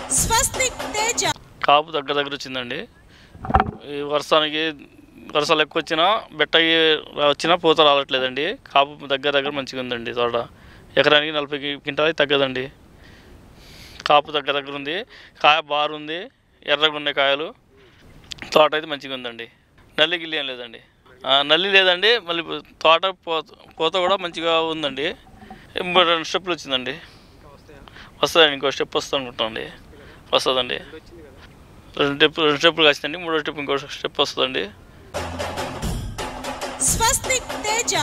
స్వస్తిక్ తేజ కాపు దగ్గర దగ్గర వచ్చిందండి ఈ వర్షానికి వర్షాలు ఎక్కువ వచ్చినా బెట్ట వచ్చినా పూత రావట్లేదండి కాపు దగ్గర దగ్గర మంచిగా ఉందండి తోట ఎకరానికి నలభై క్వింటాలకి తగ్గదండి కాపు దగ్గర దగ్గర ఉంది కాయ బారుంది ఎర్రగా ఉన్నాయి కాయలు తోట అయితే మంచిగా ఉందండి నల్లి గిల్లి ఏం లేదండి ఆ, నల్లి లేదండి మళ్ళీ తోట పూత పూత కూడా మంచిగా ఉందండి ఇంకో రెండు స్టెప్పులు వచ్చిందండి వస్తుందండి ఇంకో స్టెప్ వస్తుంది అనుకుంటామండి వస్తుందండి రెండు స్టెప్ రెండు స్టెప్పులు వచ్చిందండి మూడో స్టెప్ ఇంకో స్టెప్ వస్తుందండి స్వస్తిక్ తేజ